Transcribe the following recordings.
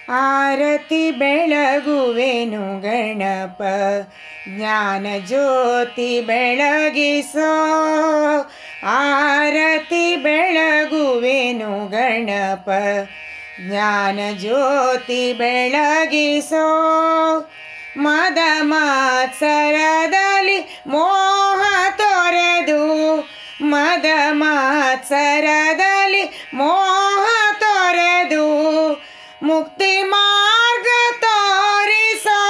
ಆರತಿ ಬೆಳಗುವೆನು ಗಣಪ ಜ್ಞಾನ ಜ್ಯೋತಿ ಬೆಳಗಿಸೋ ಆರತಿ ಬೆಳಗುವೆನು ಗಣಪ ಜ್ಞಾನ ಜ್ಯೋತಿ ಬೆಳಗಿಸೋ ಮದ ಮಾತ್ಸರದಲ್ಲಿ ಮೋಹ ತೊರೆದು ಮದ ಮಾತ್ಸರದಲ್ಲಿ ಮೋಹ ತೊರೆದು ಮುಕ್ತಿ ಮಾರ್ಗ ತೋರಿಸೋ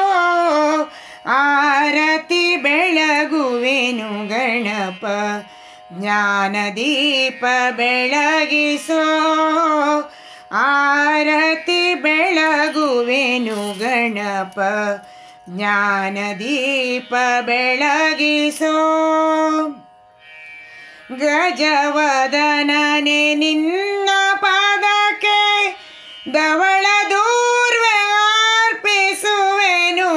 ಆರತಿ ಬೆಳಗುವೆನು ಗಣಪ ಜ್ಞಾನ ದೀಪ ಬೆಳಗಿಸೋ ಆರತಿ ಬೆಳಗುವೆನು ಗಣಪ ಜ್ಞಾನ ದೀಪ ಬೆಳಗಿಸೋ ಗಜವದನನೆ ನಿನ್ನ ಪಾದಕ್ಕೆ ಧವಳ ದೂರ್ವೆ ಅರ್ಪಿಸುವೆನು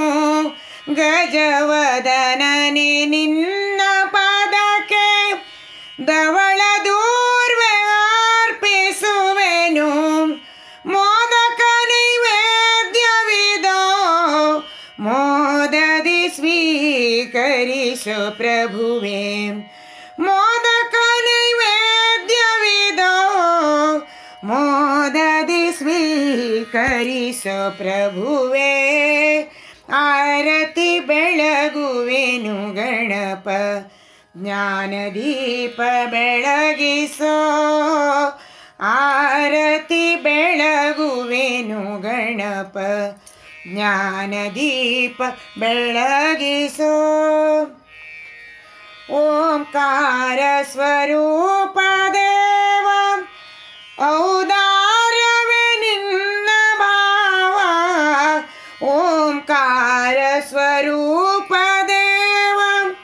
ಗಜವದನನೆ ನಿನ್ನ ಪಾದಕ್ಕೆ ಧವಳ ದೂರ್ವೆ ಅರ್ಪಿಸುವೆನು ಮೋದಕ ನೈವೇದ್ಯವಿದೋ ಮೋದದಿ ಸ್ವೀಕರಿಸು ಪ್ರಭುವೇ ಮೋದಕ ನೈವೇದ್ಯವಿದೋ ಮೋದದಿ ಸ್ವೀಕರಿಸೋ ಪ್ರಭುವೇ ಆರತಿ ಬೆಳಗುವೆನು ಗಣಪ ಜ್ಞಾನದೀಪ ಬೆಳಗಿಸೋ ಆರತಿ ಬೆಳಗುವೆನು ಗಣಪ ಜ್ಞಾನದೀಪ ಬೆಳಗಿಸೋ ಓಂಕಾರ ಸ್ವರೂಪ ದೇವ ಔದಾರ್ಯವೇ ನಿನ್ನ ಭಾವ ಓಂಕಾರ ಸ್ವರೂಪ ದೇವ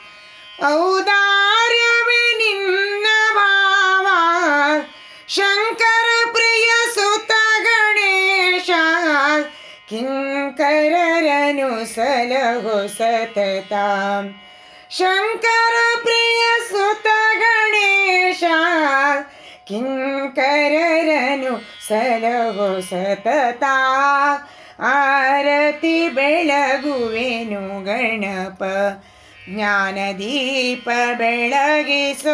ಔದಾರ್ಯವೇ ನಿನ್ನ ಭಾವ ಶಂಕರ ಪ್ರಿಯ ಸುತ ಗಣೇಶ ಕಿಂಕರರನು ಸಲಹೋ ಸತತ ಶಂಕರ ಪ್ರಿಯ ಸುತ ಗಣೇಶ ಕಿಂಕರರನು ಸಲಹೋ ಸತತ ಆರತಿ ಬೆಳಗುವೆನು ಗಣಪ ಜ್ಞಾನದೀಪ ಬೆಳಗಿಸೋ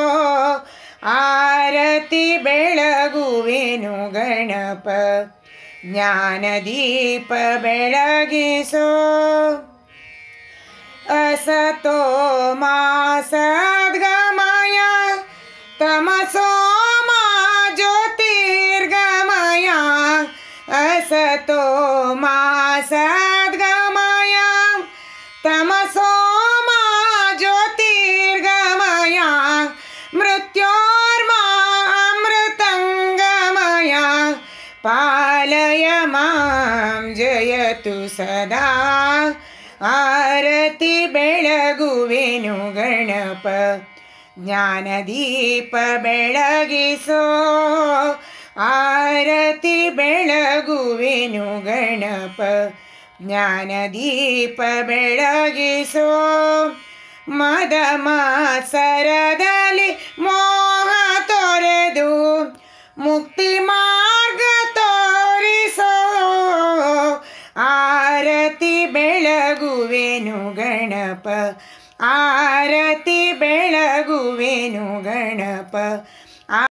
ಆರತಿ ಬೆಳಗುವೆನು ಗಣಪ ಜ್ಞಾನದೀಪ ಬೆಳಗಿಸೋ असतो मा सद्गमय तमसो मा ज्योतिर्गमय असतो मा सद्गमय तमसो मा ज्योतिर्गमय मृत्योर्मा अमृतङ्गमय पालय मां जयतु सदा ಆರತಿ ಬೆಳಗುವೆನು ಗಣಪ ಜ್ಞಾನದೀಪ ಬೆಳಗಿಸೋ ಆರತಿ ಬೆಳಗುವೆನು ಗಣಪ ಜ್ಞಾನದೀಪ ಬೆಳಗಿಸೋ ಮದ ಮಾತ್ಸರದಲ್ಲಿ ಮೋಹ ತೊರೆದು ಮುಕ್ತಿ ಮಾರ್ಗ ತೋರಿಸೋ ಆರತಿ ಬೆಳಗುವೆನು ಗಣಪ ಆರತಿ ಬೆಳಗುವೆನು ಗಣಪ